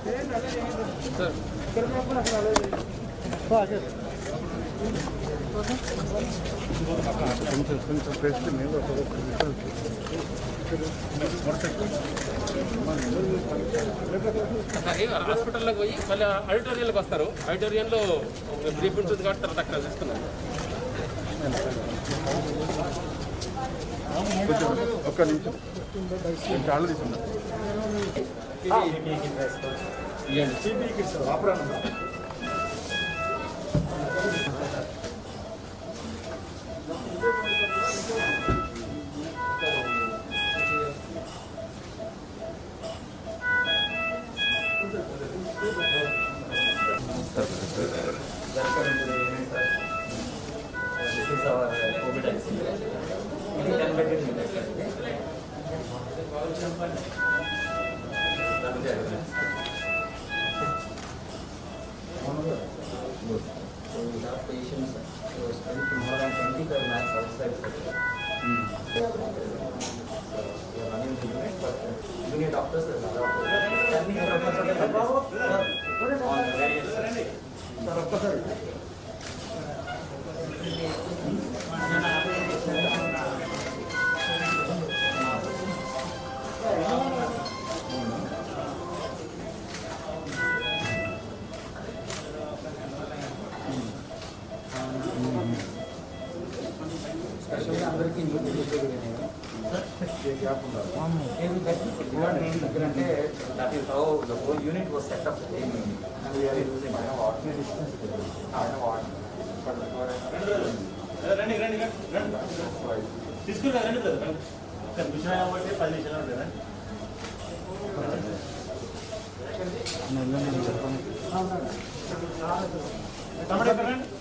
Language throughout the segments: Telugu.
కొంచెం కొంచెం ప్రెస్ మీద ఒక్కొక్క నిమిషం హాస్పిటల్లోకి పోయి మళ్ళీ ఆడిటోరియంలోకి వస్తారు ఆడిటోరియంలో బ్రీఫ్ ఉంటుంది కాబట్టి తర్వాత అక్కడ తీసుకున్నాను కొంచెం ఒక్క నిమిషం నేను చాలా తీసుకున్నా This is our COVID ICU. It is 10 bedded unit. Good. So we have patients who are spending more than 25 lakhs outside. So we are running the unit, but uh, junior doctors are allowed to. Can we have a professor on various స్పెషల్గా అందరికీ న్యూ ఎందుకంటే that is how the whole unit was setup and we are using water distance రండి రండి రండి తీసుకుంటా రండి బ్రదర్ ఒక్క నిమిషం కాబట్టి పది నిమిషాలు ఉంటుంది తమ్ముడు ఎక్కడ రండి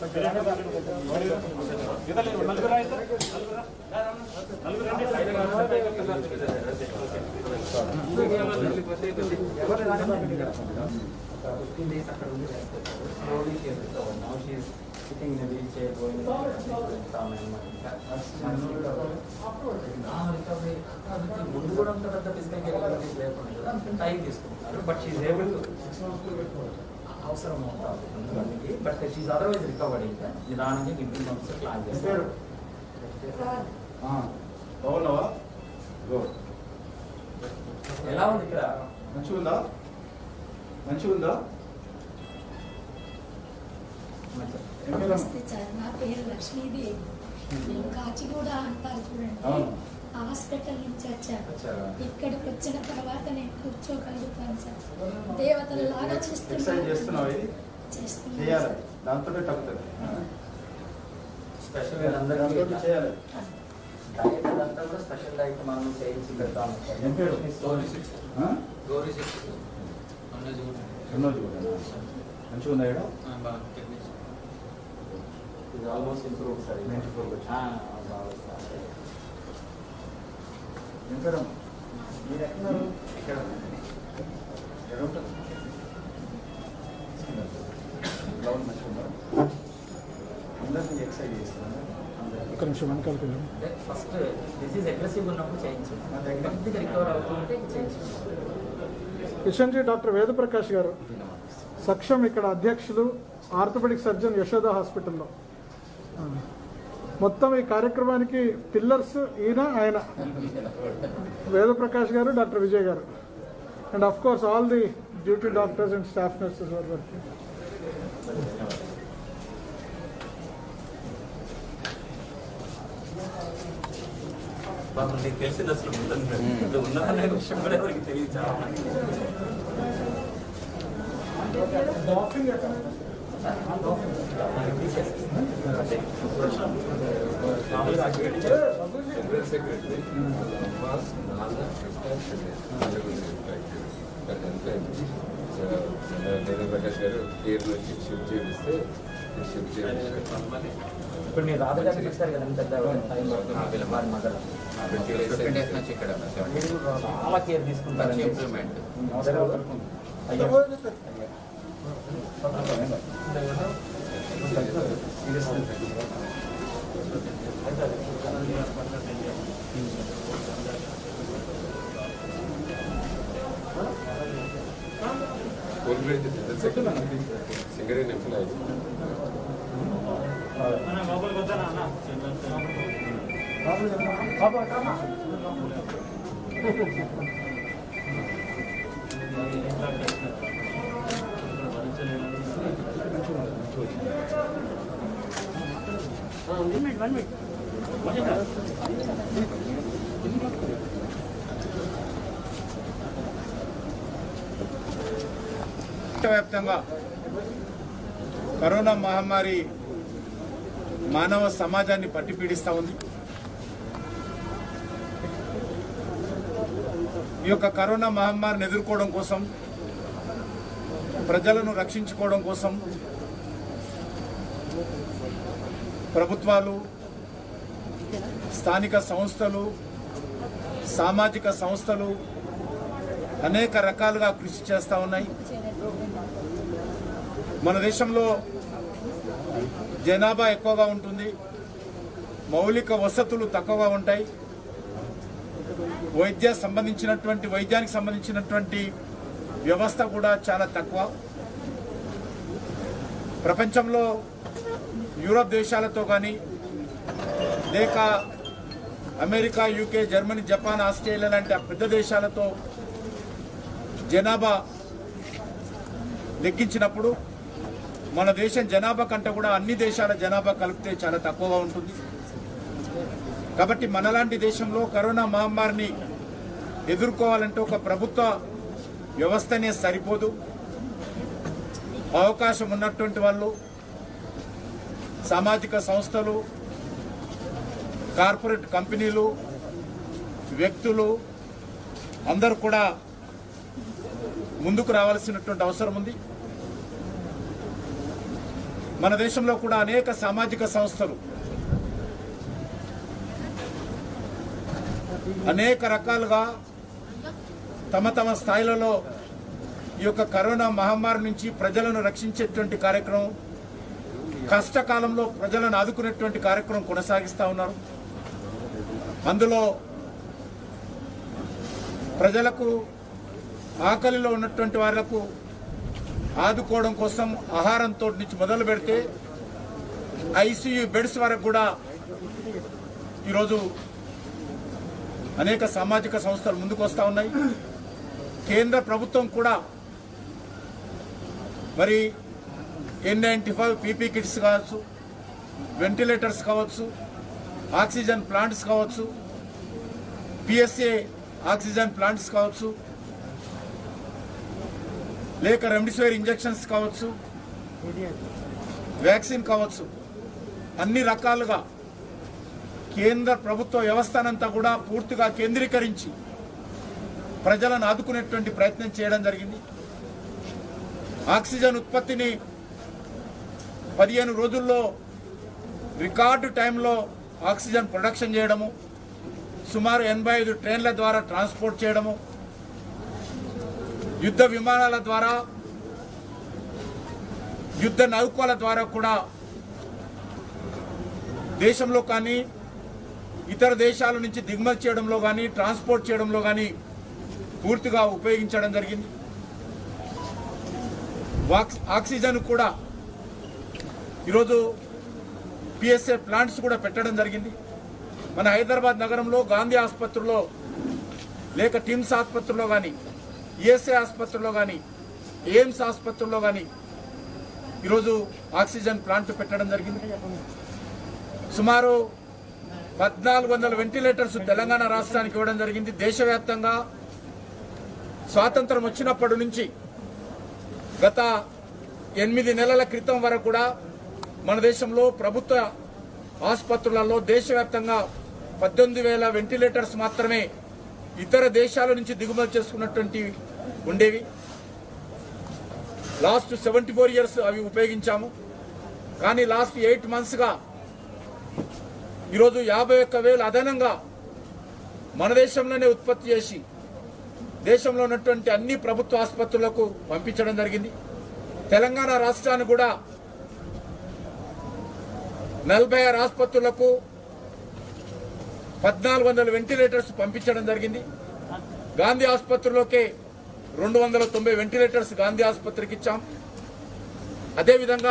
ఇద్దరు నలుగురు రా ఇద్దరు నలుగురు నలుగురు ఫిఫ్టీన్ డేస్ అక్కడ ఉండి slowly she's recover now she's sitting in wheelchair going ముందు కూడా అంత పెద్ద ఫిజికల్ కేపబిలిటీస్ లేకుండా టైం తీసుకుంటున్నారు బట్ షీఈ్ ఏబుల్ అవసరం అవుతుంది బట్ షీఈ్ అదర్వైజ్ రికవర్డ్ ఇంకా నిదానంగా ఇంటి మంత్స్ ప్లాన్ చేస్తారు బాగున్నావా ఎలా ఉంది ఇక్కడ మంచిగా ఉందా మంచిగా ఉందా నమస్తే సార్ నా పేరు లక్ష్మీదేవి నేను కాచిగూడ అంటారు చూడండి అవును. హాస్పిటల్ నుంచి వచ్చాను వచ్చారా? ఇక్కడికి వచ్చిన తర్వాత నేను కూర్చోగలుగుతాను సార్ దేవతల లాగా ఎక్సర్సైజ్ చేస్తున్నావు ఇది చేస్తున్నాను చేయాలి సార్. దాంతో తగ్గుతుంది స్పెషల్గా దాంతో అందరికీ చేయాలి డైట్ అదంతా కూడా స్పెషల్ డైట్ మనం చేయించి పెడతాం ఏం పేరు? ఆ? గౌరీ సిక్స్ అన్నది కూడా ఉన్నది కూడా మంచిగా ఉందా ఇక్కడ బాగా టెక్నిక్స్ ఇది ఆల్మోస్ట్ ఇంప్రూవ్ సార్ ఇది. 94 వచ్చి. ఆ, బాగా సార్. ఏం పేరు మీరు ఎక్కడ ఇక్కడ ఎక్కడ ఉంటుంది గ్రౌండ్ మంచిగా ఉందా అందరికీ ఎక్సర్సైజ్ చేస్తున్నాను ఒక నిమిషం వెనకాలకి వెళ్ళండి. అంటే ఫస్ట్ డిసీజ్ అగ్రెసివ్ ఉన్నప్పుడు చేయించండి కొద్దిగా రికవర్ అవుతుంటే చేయించండి కిషన్ డాక్టర్ వేదప్రకాష్ గారు సక్షం ఇక్కడ అధ్యక్షులు ఆర్థోపెడిక్ సర్జన్ యశోద హాస్పిటల్లో ఆ. మొత్తం ఈ కార్యక్రమానికి పిల్లర్స్ ఈయన ఆయన వేదప్రకాష్ గారు doctor Vijay garu and of course all the duty doctors and staff nurses were working బాబు నీకు తెలిసింది అసలు ముందు ఉన్నదనే విషయం కూడా ఎవరికి తెలియదు చాలా మంది. ప్రకాష్ గారు పేరు వచ్చి షిఫ్ట్ చేపిస్తే షిఫ్ట్ చేపిస్తే ఇప్పుడు మీరు రాధగారు చూస్తారు కదా ఎంత టైం పడుతుంది వారి మదర్ ఫిఫ్టీన్ డేస్ నుంచి ఇక్కడ మీరు చాలా కేర్ తీసుకుంటారు ఇంప్రూవ్మెంట్ అయ్యో సింగరేణి ఎంప్లాయీ అన్న లోపలికి వద్దానా అన్న వ్యాప్తంగా కరోనా మహమ్మారి మానవ సమాజాన్ని పట్టి పీడిస్తూ ఉంది ఈ యొక్క కరోనా మహమ్మారిని ఎదుర్కోవడం కోసం ప్రజలను రక్షించుకోవడం కోసం ప్రభుత్వాలు స్థానిక సంస్థలు సామాజిక సంస్థలు అనేక రకాలుగా కృషి చేస్తూ ఉన్నాయి మన దేశంలో జనాభా ఎక్కువగా ఉంటుంది మౌలిక వసతులు తక్కువగా ఉంటాయి వైద్య సంబంధించినటువంటి వైద్యానికి సంబంధించినటువంటి వ్యవస్థ కూడా చాలా తక్కువ ప్రపంచంలో యూరోప్ దేశాలతో కానీ లేక America UK Germany Japan Australia లాంటి ఆ పెద్ద దేశాలతో జనాభా లెక్కించినప్పుడు మన దేశం జనాభా కంటే కూడా అన్ని దేశాల జనాభా కలిపితే చాలా తక్కువగా ఉంటుంది కాబట్టి మనలాంటి దేశంలో కరోనా మహమ్మారిని ఎదుర్కోవాలంటే ఒక ప్రభుత్వ వ్యవస్థనే సరిపోదు అవకాశం ఉన్నటువంటి వాళ్ళు సామాజిక సంస్థలు కార్పొరేట్ కంపెనీలు వ్యక్తులు అందరూ కూడా ముందుకు రావాల్సినటువంటి అవసరం ఉంది మన దేశంలో కూడా అనేక సామాజిక సంస్థలు అనేక రకాలుగా తమ తమ స్థాయిలలో ఈ యొక్క కరోనా మహమ్మారి నుంచి ప్రజలను రక్షించేటువంటి కార్యక్రమం కష్టకాలంలో ప్రజలను ఆదుకునేటువంటి కార్యక్రమం కొనసాగిస్తూ ఉన్నారు అందులో ప్రజలకు ఆకలిలో ఉన్నటువంటి వాళ్లకు ఆదుకోవడం కోసం ఆహారంతో నుంచి మొదలు పెడితే ఐసీయూ బెడ్స్ వరకు కూడా ఈరోజు అనేక సామాజిక సంస్థలు ముందుకు వస్తూ ఉన్నాయి కేంద్ర ప్రభుత్వం కూడా మరి N ninety five PP kits కావచ్చు వెంటిలేటర్స్ కావచ్చు ఆక్సిజన్ ప్లాంట్స్ కావచ్చు పిఎస్ఏ ఆక్సిజన్ ప్లాంట్స్ కావచ్చు లేక రెమ్డిసివిర్ ఇంజెక్షన్స్ కావచ్చు వ్యాక్సిన్ కావచ్చు అన్ని రకాలుగా కేంద్ర ప్రభుత్వ వ్యవస్థనంతా కూడా పూర్తిగా కేంద్రీకరించి ప్రజలను ఆదుకునేటువంటి ప్రయత్నం చేయడం జరిగింది ఆక్సిజన్ ఉత్పత్తిని పదిహేను రోజుల్లో రికార్డు టైంలో ఆక్సిజన్ ప్రొడక్షన్ చేయడము సుమారు ఎనభై ఐదు ట్రైన్ల ద్వారా ట్రాన్స్పోర్ట్ చేయడము యుద్ధ విమానాల ద్వారా యుద్ధ నౌకల ద్వారా కూడా దేశంలో కానీ ఇతర దేశాల నుంచి దిగుమతి చేయడంలో కానీ ట్రాన్స్పోర్ట్ చేయడంలో కానీ పూర్తిగా ఉపయోగించడం జరిగింది వాక్స్- ఆక్సిజన్ కూడా ఈరోజు పిఎస్ఏ ప్లాంట్స్ కూడా పెట్టడం జరిగింది మన హైదరాబాద్ నగరంలో గాంధీ ఆసుపత్రిలో లేక టిమ్స్ ఆసుపత్రిలో కానీ ఈఎస్ఐ ఆసుపత్రిలో కానీ ఎయిమ్స్ ఆసుపత్రిలో కానీ ఈరోజు ఆక్సిజన్ ప్లాంట్ పెట్టడం జరిగింది సుమారు పద్నాలుగు వందల వెంటిలేటర్స్ తెలంగాణ రాష్ట్రానికి ఇవ్వడం జరిగింది దేశవ్యాప్తంగా స్వాతంత్రం వచ్చినప్పటి నుంచి గత ఎనిమిది నెలల క్రితం వరకు కూడా మన దేశంలో ప్రభుత్వ ఆసుపత్రులలో దేశవ్యాప్తంగా పద్దెనిమిది వేల వెంటిలేటర్స్ మాత్రమే ఇతర దేశాల నుంచి దిగుమతి చేసుకున్నటువంటి ఉండేవి లాస్ట్ సెవెంటీ ఫోర్ ఇయర్స్ అవి ఉపయోగించాము కానీ లాస్ట్ ఎయిట్ మంత్స్గా ఈరోజు యాభై ఒక్క వేలు అదనంగా మన దేశంలోనే ఉత్పత్తి చేసి దేశంలో ఉన్నటువంటి అన్ని ప్రభుత్వ ఆసుపత్రులకు పంపించడం జరిగింది తెలంగాణ రాష్ట్రాన్ని కూడా నలభై ఆరు ఆసుపత్రులకు పద్నాలుగు వందల వెంటిలేటర్స్ పంపించడం జరిగింది గాంధీ ఆసుపత్రిలోకే రెండు వందల తొంభై వెంటిలేటర్స్ గాంధీ ఆసుపత్రికి ఇచ్చాం అదేవిధంగా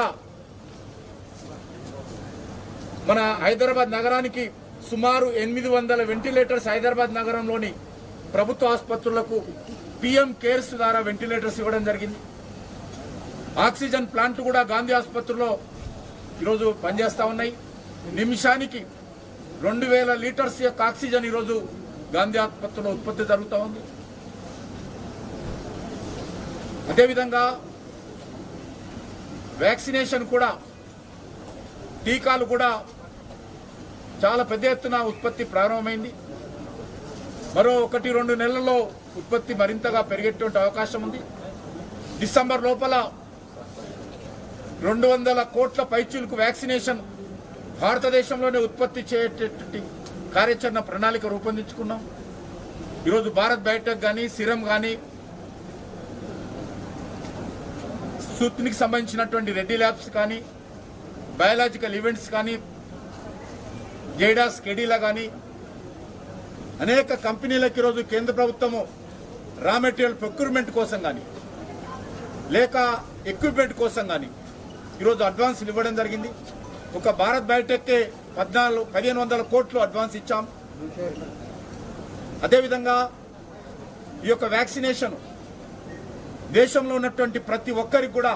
మన హైదరాబాద్ నగరానికి సుమారు ఎనిమిది వందల వెంటిలేటర్స్ హైదరాబాద్ నగరంలోని ప్రభుత్వ ఆసుపత్రులకు పిఎం కేర్స్ ద్వారా వెంటిలేటర్స్ ఇవ్వడం జరిగింది ఆక్సిజన్ ప్లాంట్ కూడా గాంధీ ఆసుపత్రిలో ఈరోజు పనిచేస్తా ఉన్నాయి నిమిషానికి రెండు వేల లీటర్స్ యొక్క ఆక్సిజన్ ఈరోజు గాంధీ ఆసుపత్రిలో ఉత్పత్తి జరుగుతూ ఉంది అదేవిధంగా వ్యాక్సినేషన్ కూడా టీకాలు కూడా చాలా పెద్ద ఎత్తున ఉత్పత్తి ప్రారంభమైంది మరో ఒకటి రెండు నెలల్లో ఉత్పత్తి మరింతగా పెరిగేటువంటి అవకాశం ఉంది డిసెంబర్ లోపల రెండు వందల కోట్ల పైచీలకు వ్యాక్సినేషన్ భారతదేశంలోనే ఉత్పత్తి చేయటటువంటి కార్యాచరణ ప్రణాళిక రూపొందించుకున్నాం ఈరోజు భారత్ బయోటెక్ కానీ సిరం కానీ సూత్నికి సంబంధించినటువంటి రెడ్డి ల్యాబ్స్ కానీ బయాలజికల్ ఈవెంట్స్ కానీ జైడాస్ కెడీలా కానీ అనేక కంపెనీలకు ఈరోజు కేంద్ర ప్రభుత్వము రా మెటీరియల్ ప్రొక్యూర్మెంట్ కోసం కానీ లేక ఎక్విప్మెంట్ కోసం కానీ ఈరోజు అడ్వాన్సులు ఇవ్వడం జరిగింది ఒక భారత్ బయోటెక్కే పద్నాలుగు పదిహేను వందల కోట్లు అడ్వాన్స్ ఇచ్చాం అదేవిధంగా ఈ యొక్క వ్యాక్సినేషన్ దేశంలో ఉన్నటువంటి ప్రతి ఒక్కరికి కూడా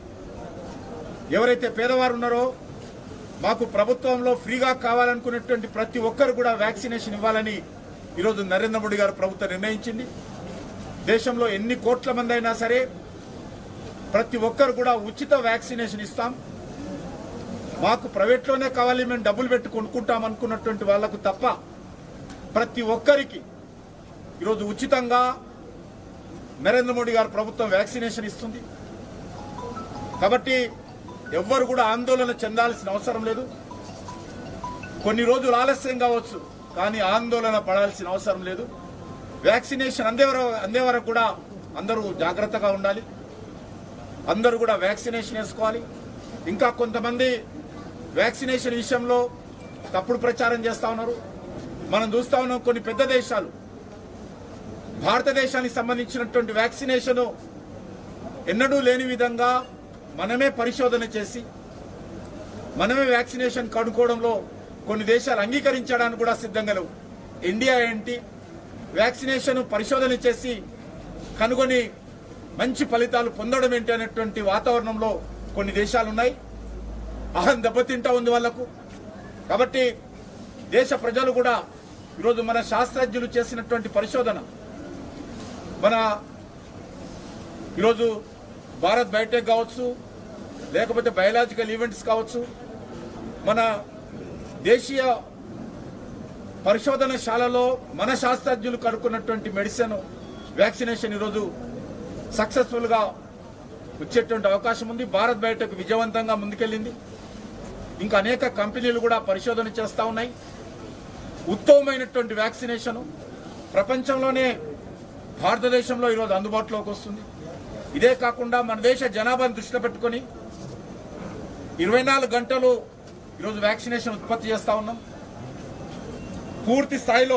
ఎవరైతే పేదవారు ఉన్నారో మాకు ప్రభుత్వంలో ఫ్రీగా కావాలనుకునేటువంటి ప్రతి ఒక్కరు కూడా వ్యాక్సినేషన్ ఇవ్వాలని ఈరోజు నరేంద్ర మోడీ గారు ప్రభుత్వం నిర్ణయించింది దేశంలో ఎన్ని కోట్ల మంది అయినా సరే ప్రతి ఒక్కరు కూడా ఉచిత వ్యాక్సినేషన్ ఇస్తాం మాకు ప్రైవేట్లోనే కావాలి మేము డబ్బులు పెట్టి కొనుక్కుంటాం అనుకున్నటువంటి వాళ్లకు తప్ప ప్రతి ఒక్కరికి ఈరోజు ఉచితంగా నరేంద్ర మోడీ గారు ప్రభుత్వం వ్యాక్సినేషన్ ఇస్తుంది కాబట్టి ఎవ్వరు కూడా ఆందోళన చెందాల్సిన అవసరం లేదు కొన్ని రోజులు ఆలస్యం కావచ్చు కానీ ఆందోళన పడాల్సిన అవసరం లేదు వ్యాక్సినేషన్ అందే వరకు అందే వరకు కూడా అందరూ జాగ్రత్తగా ఉండాలి అందరూ కూడా వ్యాక్సినేషన్ వేసుకోవాలి ఇంకా కొంతమంది వ్యాక్సినేషన్ విషయంలో తప్పుడు ప్రచారం చేస్తా ఉన్నారు మనం చూస్తా ఉన్నాం కొన్ని పెద్ద దేశాలు భారతదేశానికి సంబంధించినటువంటి వ్యాక్సినేషన్ ఎన్నడూ లేని విధంగా మనమే పరిశోధన చేసి మనమే వ్యాక్సినేషన్ కనుక్కోవడంలో కొన్ని దేశాలు అంగీకరించడానికి కూడా సిద్ధంగా లేవు ఇండియా ఏంటి వ్యాక్సినేషన్ పరిశోధన చేసి కనుగొని మంచి ఫలితాలు పొందడం ఏంటి అనేటువంటి వాతావరణంలో కొన్ని దేశాలు ఉన్నాయి అహం దెబ్బతింటా ఉంది వాళ్లకు కాబట్టి దేశ ప్రజలు కూడా ఈరోజు మన శాస్త్రజ్ఞులు చేసినటువంటి పరిశోధన మన ఈరోజు భారత్ బయోటెక్ కావచ్చు లేకపోతే బయలాజికల్ ఈవెంట్స్ కావచ్చు మన దేశీయ పరిశోధనశాలలో మన శాస్త్రజ్ఞులు కనుక్కున్నటువంటి మెడిసిన్ వ్యాక్సినేషన్ ఈరోజు సక్సెస్ఫుల్ గా వచ్చేటువంటి అవకాశం ఉంది భారత్ బయోటెక్ విజయవంతంగా ముందుకెళ్ళింది ఇంకా అనేక కంపెనీలు కూడా పరిశోధన చేస్తా ఉన్నాయి ఉత్తమమైనటువంటి వ్యాక్సినేషన్ ప్రపంచంలోనే భారతదేశంలో ఈరోజు అందుబాటులోకి వస్తుంది ఇదే కాకుండా మన దేశ జనాభాను దృష్టిలో పెట్టుకొని ఇరవై నాలుగు గంటలు ఈరోజు వ్యాక్సినేషన్ ఉత్పత్తి చేస్తా ఉన్నాం పూర్తి స్థాయిలో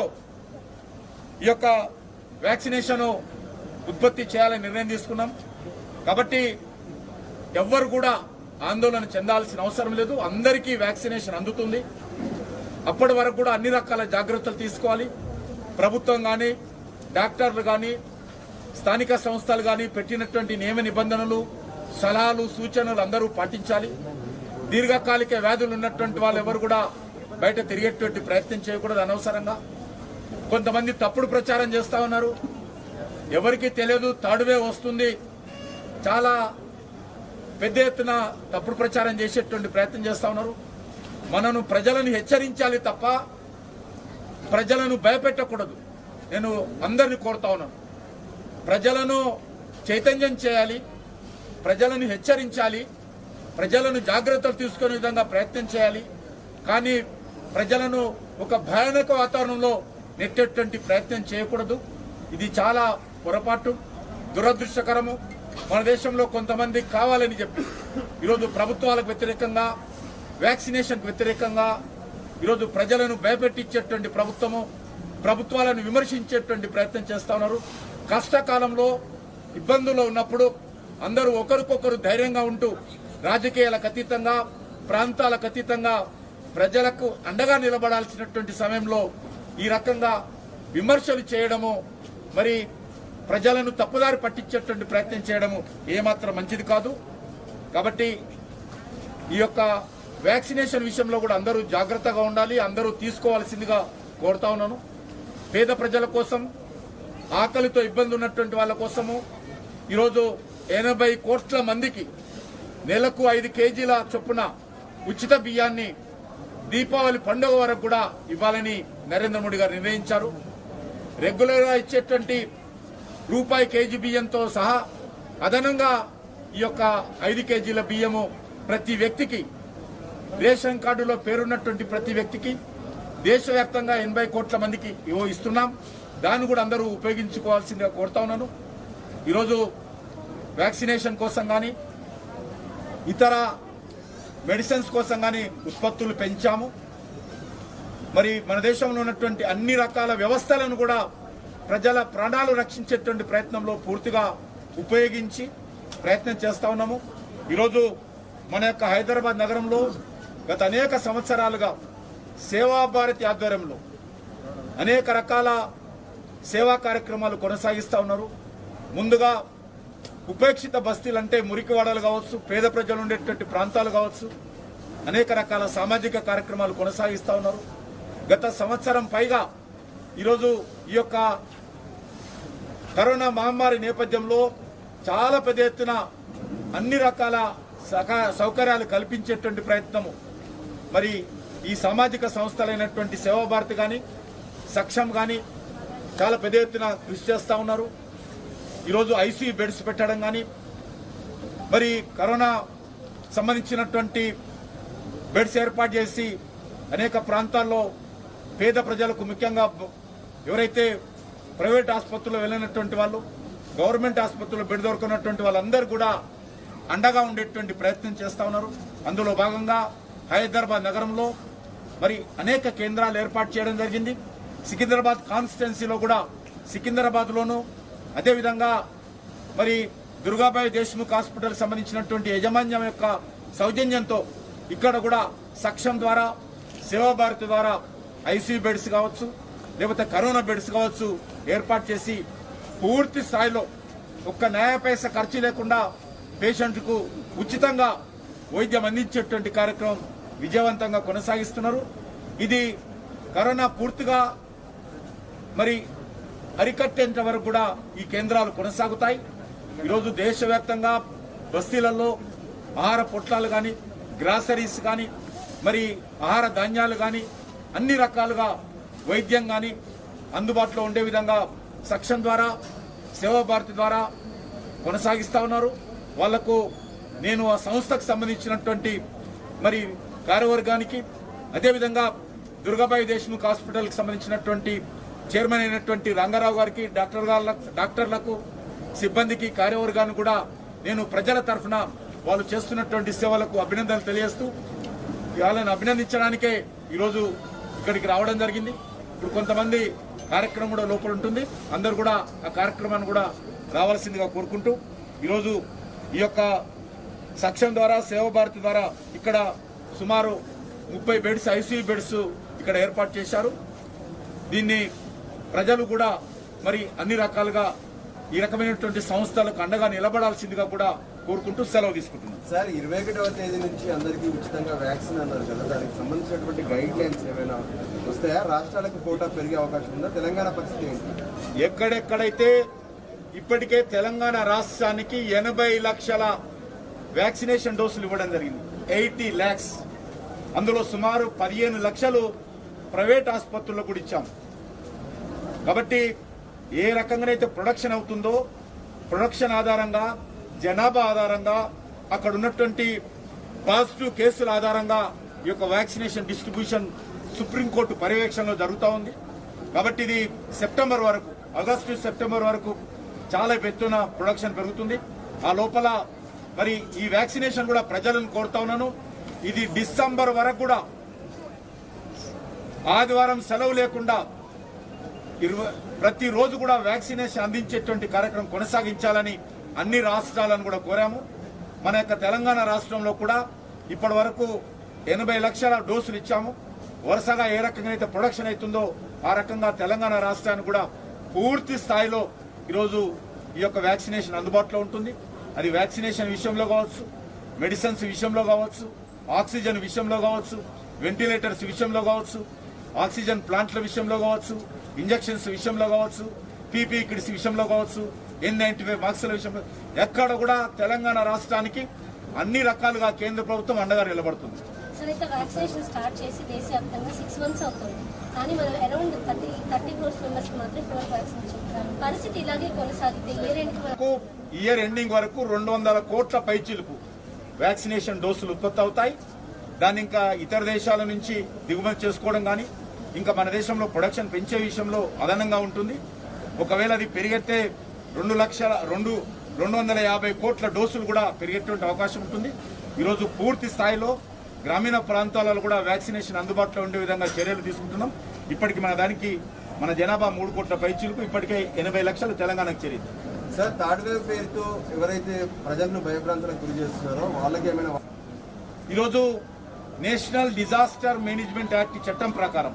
ఈ యొక్క వ్యాక్సినేషన్ ఉత్పత్తి చేయాలని నిర్ణయం తీసుకున్నాం కాబట్టి ఎవ్వరు కూడా ఆందోళన చెందాల్సిన అవసరం లేదు అందరికీ వ్యాక్సినేషన్ అందుతుంది అప్పటి వరకు కూడా అన్ని రకాల జాగ్రత్తలు తీసుకోవాలి ప్రభుత్వం కానీ డాక్టర్లు కానీ స్థానిక సంస్థలు కానీ పెట్టినటువంటి నియమ నిబంధనలు సలహాలు సూచనలు అందరూ పాటించాలి దీర్ఘకాలిక వ్యాధులు ఉన్నటువంటి వాళ్ళు ఎవరు కూడా బయట తిరిగేటువంటి ప్రయత్నం చేయకూడదు అనవసరంగా కొంతమంది తప్పుడు ప్రచారం చేస్తా ఉన్నారు ఎవరికి తెలియదు తాడువే వస్తుంది చాలా పెద్ద ఎత్తున తప్పుడు ప్రచారం చేసేటువంటి ప్రయత్నం చేస్తా ఉన్నారు మనను ప్రజలను హెచ్చరించాలి తప్ప ప్రజలను భయపెట్టకూడదు నేను అందరిని కోరుతా ఉన్నాను ప్రజలను చైతన్యం చేయాలి ప్రజలను హెచ్చరించాలి ప్రజలను జాగ్రత్తలు తీసుకునే విధంగా ప్రయత్నం చేయాలి కానీ ప్రజలను ఒక భయానక వాతావరణంలో నెట్టేటువంటి ప్రయత్నం చేయకూడదు ఇది చాలా పొరపాటు దురదృష్టకరము మన దేశంలో కొంతమంది కావాలని చెప్పి ఈరోజు ప్రభుత్వాలకు వ్యతిరేకంగా వ్యాక్సినేషన్కు వ్యతిరేకంగా ఈరోజు ప్రజలను భయపెట్టించేటువంటి ప్రభుత్వము ప్రభుత్వాలను విమర్శించేటువంటి ప్రయత్నం చేస్తా ఉన్నారు కష్టకాలంలో ఇబ్బందుల్లో ఉన్నప్పుడు అందరూ ఒకరికొకరు ధైర్యంగా ఉంటూ రాజకీయాలకు అతీతంగా ప్రాంతాలకు అతీతంగా ప్రజలకు అండగా నిలబడాల్సినటువంటి సమయంలో ఈ రకంగా విమర్శలు చేయడము మరి ప్రజలను తప్పుదారి పట్టించేటువంటి ప్రయత్నం చేయడము ఏమాత్రం మంచిది కాదు కాబట్టి ఈ యొక్క వ్యాక్సినేషన్ విషయంలో కూడా అందరూ జాగ్రత్తగా ఉండాలి అందరూ తీసుకోవాల్సిందిగా కోరుతా ఉన్నాను పేద ప్రజల కోసం ఆకలితో ఇబ్బంది ఉన్నటువంటి వాళ్ళ కోసము ఈరోజు ఎనభై కోట్ల మందికి నెలకు ఐదు కేజీల చొప్పున ఉచిత బియ్యాన్ని దీపావళి పండుగ వరకు కూడా ఇవ్వాలని నరేంద్ర మోడీ గారు నిర్ణయించారు రెగ్యులర్ గా ఇచ్చేటువంటి రూపాయి కేజీ బియ్యంతో సహా అదనంగా ఈ యొక్క ఐదు కేజీల బియ్యము ప్రతి వ్యక్తికి రేషన్ కార్డులో పేరున్నటువంటి ప్రతి వ్యక్తికి దేశవ్యాప్తంగా ఎనభై కోట్ల మందికి ఇవో ఇస్తున్నాం దాన్ని కూడా అందరూ ఉపయోగించుకోవాల్సిందిగా కోరుతా ఉన్నాను ఈరోజు వ్యాక్సినేషన్ కోసం కానీ ఇతర మెడిసిన్స్ కోసం కానీ ఉత్పత్తులు పెంచాము మరి మన దేశంలో ఉన్నటువంటి అన్ని రకాల వ్యవస్థలను కూడా ప్రజల ప్రాణాలు రక్షించేటువంటి ప్రయత్నంలో పూర్తిగా ఉపయోగించి ప్రయత్నం చేస్తా ఉన్నాము ఈరోజు మన యొక్క హైదరాబాద్ నగరంలో గత అనేక సంవత్సరాలుగా సేవా భారతి ఆధ్వర్యంలో అనేక రకాల సేవా కార్యక్రమాలు కొనసాగిస్తా ఉన్నారు ముందుగా ఉపేక్షిత బస్తీలు అంటే మురికివాడలు కావచ్చు పేద ప్రజలు ఉండేటువంటి ప్రాంతాలు కావచ్చు అనేక రకాల సామాజిక కార్యక్రమాలు కొనసాగిస్తా ఉన్నారు గత సంవత్సరం పైగా ఈరోజు ఈ యొక్క కరోనా మహమ్మారి నేపథ్యంలో చాలా పెద్ద ఎత్తున అన్ని రకాల సహ- సౌకర్యాలు కల్పించేటువంటి ప్రయత్నము మరి ఈ సామాజిక సంస్థలైనటువంటి సేవా భారతి కానీ సక్షం కానీ చాలా పెద్ద ఎత్తున కృషి చేస్తా ఉన్నారు ఈరోజు ఐసీయూ బెడ్స్ పెట్టడం కానీ మరి కరోనా సంబంధించినటువంటి బెడ్స్ ఏర్పాటు చేసి అనేక ప్రాంతాల్లో పేద ప్రజలకు ముఖ్యంగా బ- ఎవరైతే ప్రైవేట్ ఆసుపత్రుల్లో వెళ్ళినటువంటి వాళ్ళు గవర్నమెంట్ ఆసుపత్రుల్లో బెడ్ దొరకనటువంటి వాళ్ళందరూ కూడా అండగా ఉండేటువంటి ప్రయత్నం చేస్తా ఉన్నారు అందులో భాగంగా హైదరాబాద్ నగరంలో మరి అనేక కేంద్రాలు ఏర్పాటు చేయడం జరిగింది సికింద్రాబాద్ కాన్స్టిట్యున్సీలో కూడా సికింద్రాబాద్ లోను అదేవిధంగా మరి దుర్గాబాయి దేశ్ముఖ్ హాస్పిటల్ సంబంధించినటువంటి యజమాన్యం యొక్క సౌజన్యంతో ఇక్కడ కూడా సక్షం ద్వారా సేవా భారతి ద్వారా ఐసీయూ బెడ్స్ కావచ్చు లేకపోతే కరోనా బెడ్స్ కావచ్చు ఏర్పాటు చేసి పూర్తి స్థాయిలో ఒక్క న్యాయ పైస ఖర్చు లేకుండా పేషెంట్కు ఉచితంగా వైద్యం అందించేటువంటి కార్యక్రమం విజయవంతంగా కొనసాగిస్తున్నారు ఇది కరోనా పూర్తిగా మరి అరికట్టేంత వరకు కూడా ఈ కేంద్రాలు కొనసాగుతాయి ఈరోజు దేశవ్యాప్తంగా బస్తీలలో ఆహార పొట్లాలు కానీ గ్రాసరీస్ కానీ మరి ఆహార ధాన్యాలు కానీ అన్ని రకాలుగా వైద్యం కానీ అందుబాటులో ఉండే విధంగా సక్షం ద్వారా సేవా భారతి ద్వారా కొనసాగిస్తా ఉన్నారు వాళ్లకు నేను ఆ సంస్థకు సంబంధించినటువంటి మరి కార్యవర్గానికి అదేవిధంగా దుర్గాబాయి దేశ్ముఖ్ హాస్పిటల్కి సంబంధించినటువంటి చైర్మన్ అయినటువంటి రంగారావు గారికి డాక్టర్ గార్ల- డాక్టర్లకు సిబ్బందికి కార్యవర్గాన్ని కూడా నేను ప్రజల తరఫున వాళ్ళు చేస్తున్నటువంటి సేవలకు అభినందనలు తెలియజేస్తూ వాళ్ళని అభినందించడానికే ఈరోజు ఇక్కడికి రావడం జరిగింది ఇప్పుడు కొంతమంది కార్యక్రమం కూడా లోపల ఉంటుంది అందరు కూడా ఆ కార్యక్రమాన్ని కూడా రావాల్సిందిగా కోరుకుంటూ ఈరోజు ఈ యొక్క సక్షం ద్వారా సేవా భారతి ద్వారా ఇక్కడ సుమారు ముప్పై బెడ్స్ ఐసీయూ బెడ్స్ ఇక్కడ ఏర్పాటు చేశారు దీన్ని ప్రజలు కూడా మరి అన్ని రకాలుగా ఈ రకమైనటువంటి సంస్థలకు అండగా నిలబడాల్సిందిగా కూడా కోరుకుంటూ సెలవు తీసుకుంటున్నాను సార్ ఇరవై ఒకటవ తేదీ నుంచి అందరికీ ఉచితంగా వ్యాక్సిన్ అన్నారు కదా దానికి సంబంధించినటువంటి గైడ్ లైన్స్ ఏమైనా వస్తాయా రాష్ట్రాలకు కోటా పెరిగే అవకాశం ఉందా తెలంగాణ పరిస్థితి ఏంటి ఎక్కడెక్కడైతే ఇప్పటికే తెలంగాణ రాష్ట్రానికి ఎనభై లక్షల వ్యాక్సినేషన్ డోసులు ఇవ్వడం జరిగింది ఎయిటీ ల్యాక్స్ అందులో సుమారు పదిహేను లక్షలు ప్రైవేట్ ఆసుపత్రుల్లో కూడా ఇచ్చాం కాబట్టి ఏ రకంగానైతే ప్రొడక్షన్ అవుతుందో ప్రొడక్షన్ ఆధారంగా జనాభా ఆధారంగా అక్కడ ఉన్నటువంటి పాజిటివ్ కేసుల ఆధారంగా ఈ యొక్క వ్యాక్సినేషన్ డిస్ట్రిబ్యూషన్ సుప్రీంకోర్టు పర్యవేక్షణలో జరుగుతూ ఉంది కాబట్టి ఇది సెప్టెంబర్ వరకు ఆగస్టు సెప్టెంబర్ వరకు చాలా ఎత్తున ప్రొడక్షన్ పెరుగుతుంది ఆ లోపల మరి ఈ వ్యాక్సినేషన్ కూడా ప్రజలను కోరుతా ఉన్నాను ఇది డిసెంబర్ వరకు కూడా ఆదివారం సెలవు లేకుండా ఇరవై ప్రతిరోజు కూడా వ్యాక్సినేషన్ అందించేటువంటి కార్యక్రమం కొనసాగించాలని అన్ని రాష్ట్రాలను కూడా కోరాము మన యొక్క తెలంగాణ రాష్ట్రంలో కూడా ఇప్పటి వరకు ఎనభై లక్షల డోసులు ఇచ్చాము వరుసగా ఏ రకంగా అయితే ప్రొడక్షన్ అవుతుందో ఆ రకంగా తెలంగాణ రాష్ట్రానికి కూడా పూర్తి స్థాయిలో ఈరోజు ఈ యొక్క వ్యాక్సినేషన్ అందుబాటులో ఉంటుంది అది వ్యాక్సినేషన్ విషయంలో కావచ్చు మెడిసిన్స్ విషయంలో కావచ్చు ఆక్సిజన్ విషయంలో కావచ్చు వెంటిలేటర్స్ విషయంలో కావచ్చు ఆక్సిజన్ ప్లాంట్ల విషయంలో కావచ్చు ఇంజెక్షన్స్ విషయంలో కావచ్చు పీపీ కిట్స్ విషయంలో కావచ్చు ఎన్ నైన్టీ ఫైవ్ మార్క్స్ల విషయంలో ఎక్కడ కూడా తెలంగాణ రాష్ట్రానికి అన్ని రకాలుగా కేంద్ర ప్రభుత్వం అండగా నిలబడుతుంది సార్ అయితే వ్యాక్సినేషన్ స్టార్ట్ చేసి దేశవ్యాప్తంగా సిక్స్ మంత్స్ అవుతుంది కానీ మనం around thirty thirty crores members మాత్రం ఇప్పటివరకు వ్యాక్సిన్ చెప్తారు పరిస్థితి ఇలాగే కొనసాగితే ఏ రెండుకి మనం వరకు ఇయర్ ఎండింగ్ వరకు రెండు వందల కోట్ల పైచీలకు వ్యాక్సినేషన్ డోసులు ఉత్పత్తి అవుతాయి దాన్ని ఇంకా ఇతర దేశాల నుంచి దిగుమతి చేసుకోవడం కానీ ఇంకా మన దేశంలో ప్రొడక్షన్ పెంచే విషయంలో అదనంగా ఉంటుంది ఒకవేళ అది పెరిగితే రెండు లక్షల రెండు రెండు వందల యాభై కోట్ల డోసులు కూడా పెరిగేటువంటి అవకాశం ఉంటుంది ఈరోజు పూర్తి స్థాయిలో గ్రామీణ ప్రాంతాలలో కూడా వ్యాక్సినేషన్ అందుబాటులో ఉండే విధంగా చర్యలు తీసుకుంటున్నాం ఇప్పటికి మన దానికి మన జనాభా మూడు కోట్ల పైచీలకు ఇప్పటికే ఎనభై లక్షలు తెలంగాణకు చేరింది సార్ థర్డ్ వేవ్ పేరుతో ఎవరైతే ప్రజలను భయభ్రాంతులకు గురి చేస్తున్నారో వాళ్ళకి ఏమైనా ఈరోజు నేషనల్ డిజాస్టర్ మేనేజ్మెంట్ యాక్ట్ చట్టం ప్రకారం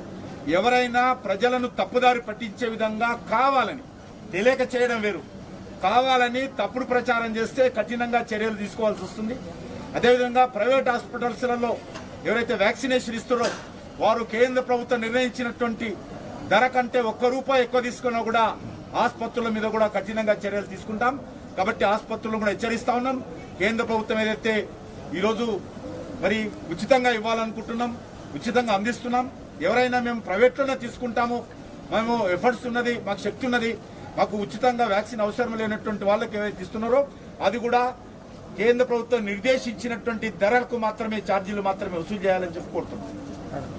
ఎవరైనా ప్రజలను తప్పుదారి పట్టించే విధంగా కావాలని తెలియక చేయడం వేరు కావాలని తప్పుడు ప్రచారం చేస్తే కఠినంగా చర్యలు తీసుకోవాల్సి వస్తుంది అదేవిధంగా ప్రైవేట్ హాస్పిటల్స్లలో ఎవరైతే వ్యాక్సినేషన్ ఇస్తారో వారు కేంద్ర ప్రభుత్వం నిర్ణయించినటువంటి ధర కంటే ఒక్క రూపాయి ఎక్కువ తీసుకున్నా కూడా ఆసుపత్రుల మీద కూడా కఠినంగా చర్యలు తీసుకుంటాం కాబట్టి ఆసుపత్రులను కూడా హెచ్చరిస్తా ఉన్నాం కేంద్ర ప్రభుత్వం ఏదైతే ఈరోజు మరి ఉచితంగా ఇవ్వాలనుకుంటున్నాం ఉచితంగా అందిస్తున్నాం ఎవరైనా మేము ప్రైవేట్లోనే తీసుకుంటాము మేము ఎఫర్ట్స్ ఉన్నది మాకు శక్తి ఉన్నది మాకు ఉచితంగా వ్యాక్సిన్ అవసరం లేనటువంటి వాళ్ళకి ఏవైతే ఇస్తున్నారో అది కూడా కేంద్ర ప్రభుత్వం నిర్దేశించినటువంటి ధరలకు మాత్రమే ఛార్జీలు మాత్రమే వసూలు చేయాలని చెప్పి కోరుతున్నాం